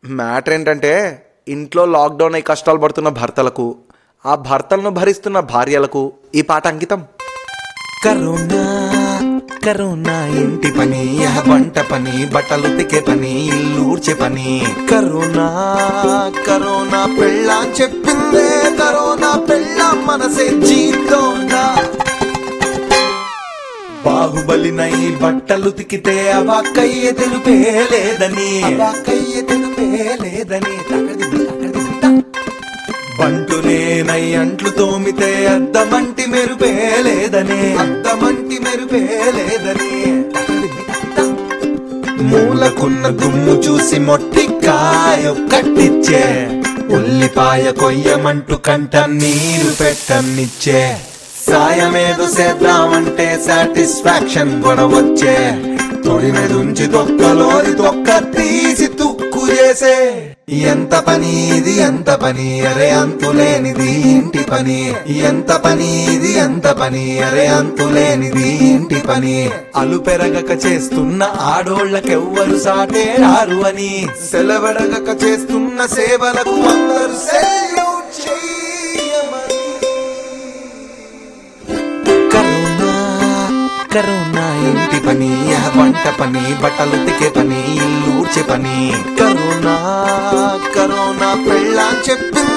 Matter ఏంటంటే ఇంట్లో lockdown అయి కష్టాలు పడుతున్న భర్తలకు ఆ భర్తలను భరిస్తున్న భార్యలకు ఈ పాట అంకితం కరోనా కరోనా ఇంటి పని యహ వంట పని బట్టలు తికే పని ఇల్లు ఊడ్చే పని కరోనా కరోనా పెళ్ళా చెప్పిందే కరోనా పెళ్ళా మనసే జీతోందా బాహుబలినై బట్టలు తికితే అవాక్కయ్య తెలుపే లేదని అవాక్కయ్య తెలుపే లేదని తగదిమి, తగదిమి, త. బంటునేనై అంట్లు తోమితే అద్దమంటి మెరుపే లేదని అద్దమంటి మెరుపే లేదని మూలకున్న దుమ్ము చూసి మొట్టికాయ కట్టిచ్చే ఉల్లిపాయ కొయ్యమంటూ కంట నీరు పెట్టనిచ్చే సాయమేదో చేద్దామంటే సాటిస్ఫాక్షన్ కూడా వచ్చే తొడి మెదుంచి తొక్కలోని తొక్క తీసి తుక్కు చేసే ఎంత పని ఇది ఎంత పని అరే అంతులేనిది ఇంటి పని ఎంత పని ఇది ఎంత పని అరే అంతులేనిది ఇంటి పని అలు పెరగక చేస్తున్న ఆడోళ్ళకెవ్వరు సాటే రారు అని సెలవెడగక చేస్తున్న సేవలకు అందరు సెల్యూట్ చేయమని కరోనా కరోనా ఇంటి పని యహ వంట పని బట్టలు తికే పని ఇల్లు ఊడ్చే పని కరోనా కరోనా పెళ్ళా చెప్పింది